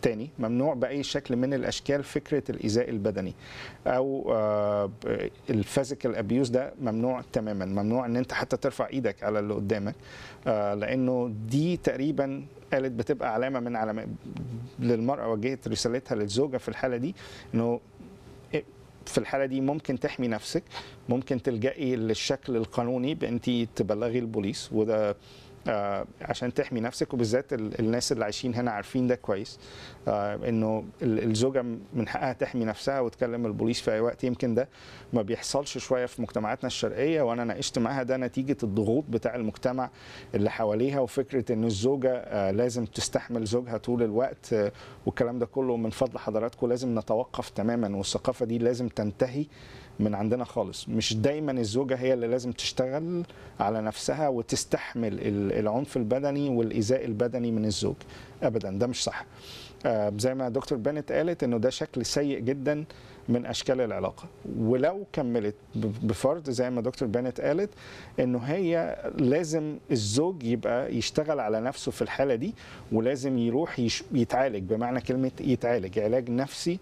تاني ممنوع باي شكل من الاشكال فكره الايذاء البدني او الفيزيكال ابيوز ده ممنوع تماما ممنوع ان انت حتى ترفع ايدك على اللي قدامك آه، لانه دي تقريبا قالت بتبقى علامه من علامات للمراه وجهت رسالتها للزوجه في الحاله دي انه في الحاله دي ممكن تحمي نفسك ممكن تلجئي للشكل القانوني بانت تبلغي البوليس وده آه عشان تحمي نفسك وبالذات ال- الناس اللي عايشين هنا عارفين ده كويس آه انه ال- الزوجه من حقها تحمي نفسها وتكلم البوليس في اي وقت يمكن ده ما بيحصلش شويه في مجتمعاتنا الشرقيه وانا ناقشت معاها ده نتيجه الضغوط بتاع المجتمع اللي حواليها وفكره ان الزوجه آه لازم تستحمل زوجها طول الوقت آه والكلام ده كله من فضل حضراتكم لازم نتوقف تماما والثقافه دي لازم تنتهي من عندنا خالص مش دايما الزوجة هي اللي لازم تشتغل على نفسها وتستحمل ال- العنف البدني والإيذاء البدني من الزوج أبدا ده مش صح آه، زي ما دكتور بنت قالت انه ده شكل سيء جدا من اشكال العلاقه ولو كملت ب- بفرض زي ما دكتور بنت قالت انه هي لازم الزوج يبقى يشتغل على نفسه في الحاله دي ولازم يروح يش- يتعالج بمعنى كلمه يتعالج علاج نفسي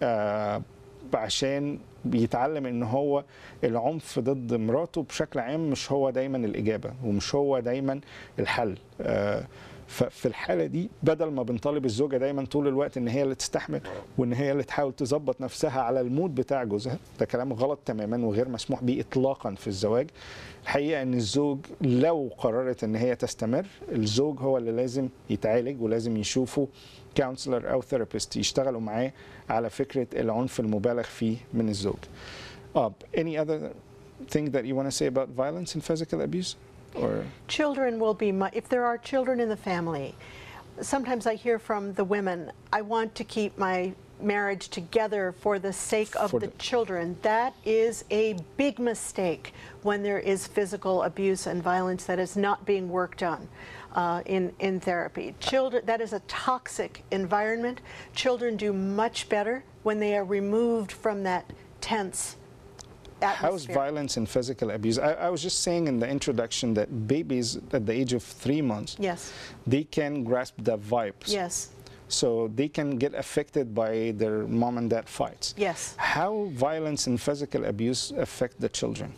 آه، عشان بيتعلم ان هو العنف ضد مراته بشكل عام مش هو دايما الاجابه ومش هو دايما الحل آه، ففي الحاله دي بدل ما بنطالب الزوجه دايما طول الوقت ان هي اللي تستحمل وان هي اللي تحاول تظبط نفسها على المود بتاع جوزها ده كلام غلط تماما وغير مسموح به اطلاقا في الزواج الحقيقه ان الزوج لو قررت ان هي تستمر الزوج هو اللي لازم يتعالج ولازم يشوفوا كونسلر او ثيرابيست يشتغلوا معاه على فكره العنف المبالغ فيه من الزوج. Uh, any other thing that you want to say about violence and physical abuse? Or Children will be, my, if there are children in the family, sometimes I hear from the women, I want to keep my marriage together for the sake of For the the- children. That is a big mistake when there is physical abuse and violence that is not being worked on. Uh, in, in therapy. Children, that is a toxic environment. Children do much better when they are removed from that tense how's atmosphere. violence and physical abuse? I, I was just saying in the introduction that babies at the age of three months, Yes, they can grasp the vibes. yes, So they can get affected by their mom and dad fights. yes. How violence and physical abuse affect the children?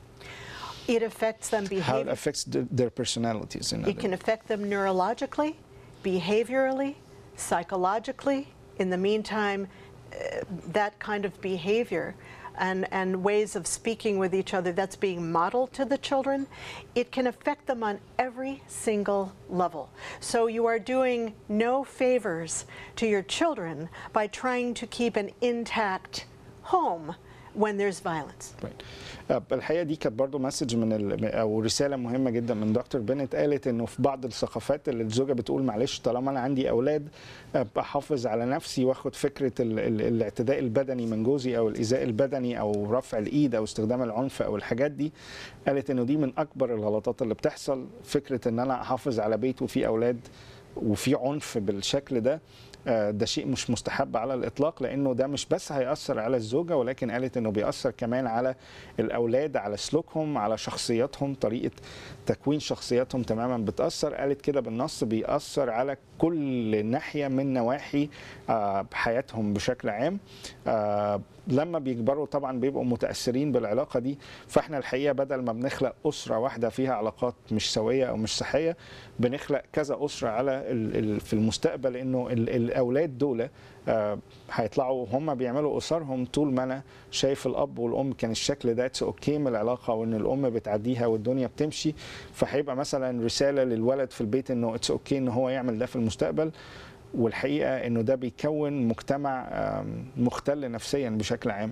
It affects them How it behavior. affects the, their personalities? In It other can affect them neurologically, behaviorally, psychologically. In the meantime, uh, that kind of behavior and, and ways of speaking with each other that's being modeled to the children, it can affect them on every single level. So you are doing no favors to your children by trying to keep an intact home when there's violence. Right. آه، الحقيقه دي كانت برضو مسج من ال... او رساله مهمه جدا من دكتور بنت قالت انه في بعض الثقافات اللي الزوجه بتقول معلش طالما انا عندي اولاد ابقى احافظ على نفسي واخد فكره ال... ال... الاعتداء البدني من جوزي او الايذاء البدني او رفع الايد او استخدام العنف او الحاجات دي قالت انه دي من اكبر الغلطات اللي بتحصل فكره ان انا احافظ على بيت وفيه اولاد وفي عنف بالشكل ده آه، ده شيء مش مستحب على الاطلاق لانه ده مش بس هياثر على الزوجه ولكن قالت انه بيأثر كمان على الاولاد على سلوكهم على شخصياتهم طريقه تكوين شخصياتهم تماما بتأثر قالت كده بالنص بيأثر على كل ناحيه من نواحي آه، حياتهم بشكل عام آه، لما بيكبروا طبعا بيبقوا متاثرين بالعلاقه دي فاحنا الحقيقه بدل ما بنخلق اسره واحده فيها علاقات مش سويه او مش صحيه بنخلق كذا اسره على ال ال في المستقبل انه ال الاولاد دول آه، هيطلعوا هم بيعملوا اسرهم طول ما انا شايف الاب والام كان الشكل ده اتس اوكي من العلاقه وان الام بتعديها والدنيا بتمشي فهيبقى مثلا رساله للولد في البيت انه اتس اوكي ان هو يعمل ده في المستقبل والحقيقه انه ده بيكون مجتمع آم، مختل نفسيا بشكل عام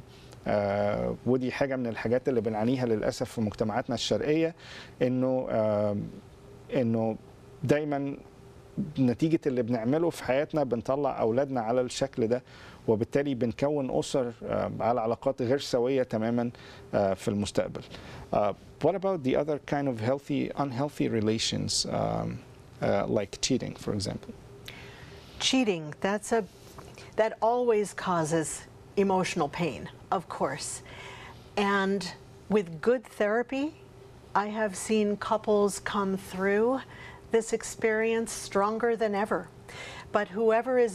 آه، ودي حاجه من الحاجات اللي بنعانيها للاسف في مجتمعاتنا الشرقيه انه آم، انه دايما نتيجه اللي بنعمله في حياتنا بنطلع اولادنا على الشكل ده وبالتالي بنكون اسر آه، على علاقات غير سويه تماما آه، في المستقبل. Uh, what about the other kind of healthy unhealthy relations um, uh, like cheating for example? cheating that's a that always causes emotional pain of course and with good therapy i have seen couples come through this experience stronger than ever but whoever is